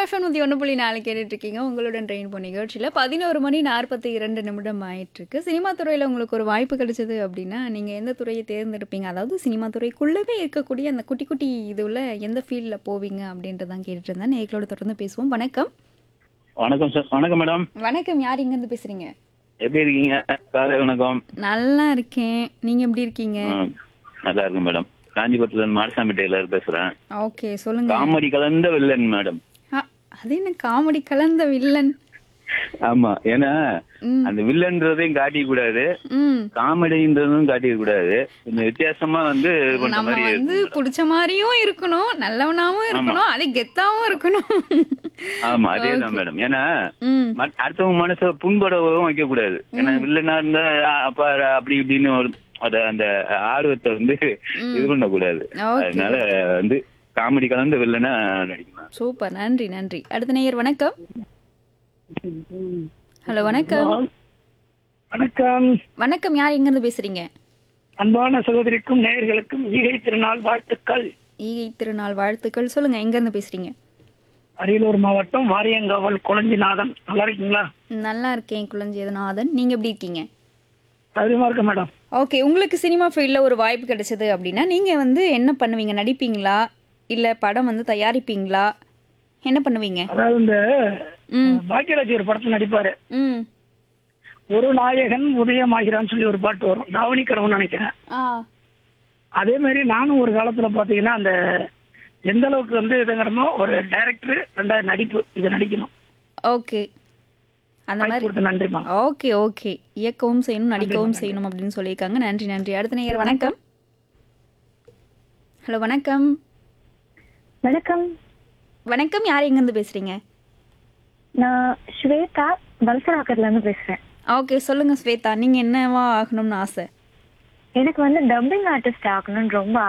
FM நூற்றி ஒன்று புள்ளி நாலு கேட்டுட்டு இருக்கீங்க உங்களுடன் ட்ரெயின் போன நிகழ்ச்சியில் பதினோரு மணி நாற்பத்தி இரண்டு நிமிடம் ஆயிட்டிருக்கு சினிமா துறையில் உங்களுக்கு ஒரு வாய்ப்பு கிடைச்சது அப்படின்னா நீங்கள் எந்த துறையை தேர்ந்தெடுப்பீங்க அதாவது சினிமா துறைக்குள்ளவே இருக்கக்கூடிய அந்த குட்டி குட்டி இதுவில் எந்த ஃபீல்டில் போவீங்க அப்படின்றதான் கேட்டுட்டு இருந்தேன் நேர்களோட தொடர்ந்து பேசுவோம் வணக்கம் வணக்கம் சார் வணக்கம் மேடம் வணக்கம் யார் இங்கேருந்து பேசுகிறீங்க எப்படி இருக்கீங்க காலை வணக்கம் நல்லா இருக்கேன் நீங்கள் எப்படி இருக்கீங்க ம், நல்லா இருக்கு மேடம் காஞ்சிபுரத்துல இருந்து மாடசாமி டெய்லர் பேசுறேன் ஓகே சொல்லுங்க காமெடி கலந்த வில்லன் மேடம் ஆ, அது என்ன காமெடி கலந்த வில்லன் ஆமா ஏன்னா ம் அந்த வில்லன்றதையும் காட்டிக்க கூடாது ம் காமெடின்றதும் காட்டிக்க கூடாது கொஞ்சம் வித்தியாசமா வந்து இது பண்ற நம்ம மாதிரி வந்து இருக்கும். பிடிச்ச மாதிரியும் இருக்கணும் நல்லவனாவும் இருக்கணும் அதே கெத்தாவும் இருக்கணும் ஆமா அதேதான் மேடம் ஏன்னா ம் மத்- அடுத்தவங்க மனசை புண்படவும் வைக்க கூடாது ஏன்னா வில்லனா இருந்தா அ, அப்ப அப்படி இப்படின்னு ஒரு அத அந்த ஆர்வத்தை வந்து இது பண்ணக்கூடாது ஓகே அதனால வந்து காமெடி கலந்த வில்லனா நடிக்கலாம் சூப்பர் நன்றி நன்றி அடுத்த நேயர் வணக்கம் ஹலோ வணக்கம் வணக்கம் வணக்கம் யார் எங்கேருந்து பேசுறீங்க அன்பான சகோதரிக்கும் நேயர்களுக்கும் ஈகை திருநாள் வாழ்த்துக்கள் ஈகை திருநாள் வாழ்த்துக்கள் சொல்லுங்க எங்கேருந்து பேசுறீங்க அரியலூர் மாவட்டம் வாரியங்காவல் குளஞ்சிநாதன் நல்லா இருக்கீங்களா நல்லா இருக்கேன் குளஞ்சேதநாதன் நீங்க எப்படி இருக்கீங்க சௌரியமா இருக்க மேடம் ஓகே உங்களுக்கு சினிமா ஃபீல்டில் ஒரு வாய்ப்பு கிடைச்சது அப்படின்னா நீங்கள் வந்து என்ன பண்ணுவீங்க நடிப்பீங்களா இல்லை படம் வந்து தயாரிப்பீங்களா என்ன பண்ணுவீங்க அதாவது இந்த ம் பாக்கியராஜ் ஒரு படத்துல நடிப்பாரு ம் ஒரு நாயகன் உதயமாகிறான்னு சொல்லி ஒரு பாட்டு வரும் தாவணி கடவுன்னு நினைக்கிறேன் ஆ அதே மாதிரி நானும் ஒரு காலத்துல பாத்தீங்கன்னா அந்த எந்த அளவுக்கு வந்து இதுங்கிறமோ ஒரு டைரக்டர் ரெண்டாவது நடிப்பு இது நடிக்கணும் ஓகே அந்த வாய்ப்பு மாதிரி கொடுத்த நன்றிமா ஓகே ஓகே இயக்கவும் செய்யணும் நடிக்கவும் செய்யணும் அப்படின்னு சொல்லியிருக்காங்க நன்றி நன்றி அடுத்த நேயர் வணக்கம் ஹலோ வணக்கம் வணக்கம் வணக்கம் யார் எங்கேருந்து பேசுறீங்க நான் ஸ்வேதா வல்சராக்கர்ல இருந்து பேசுறேன் ஓகே சொல்லுங்க ஸ்வேதா நீங்க என்னவா ஆகணும்னு ஆசை எனக்கு வந்து டப்பிங் ஆர்டிஸ்ட் ஆகணும்னு ரொம்ப